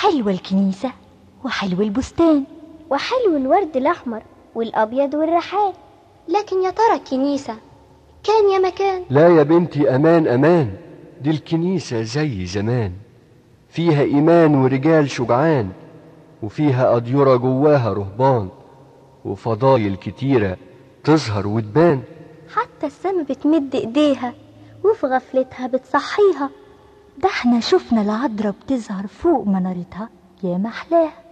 حلوة الكنيسة وحلو البستان وحلو الورد الأحمر والأبيض والريحان لكن يا ترى الكنيسة كان يا مكان لا يا بنتي أمان أمان دي الكنيسة زي زمان فيها إيمان ورجال شجعان وفيها أديرة جواها رهبان وفضايل كتيرة تظهر وتبان حتى السما بتمد إيديها وفي غفلتها بتصحيها ده احنا شفنا العذراء بتظهر فوق منارتها يا محلاها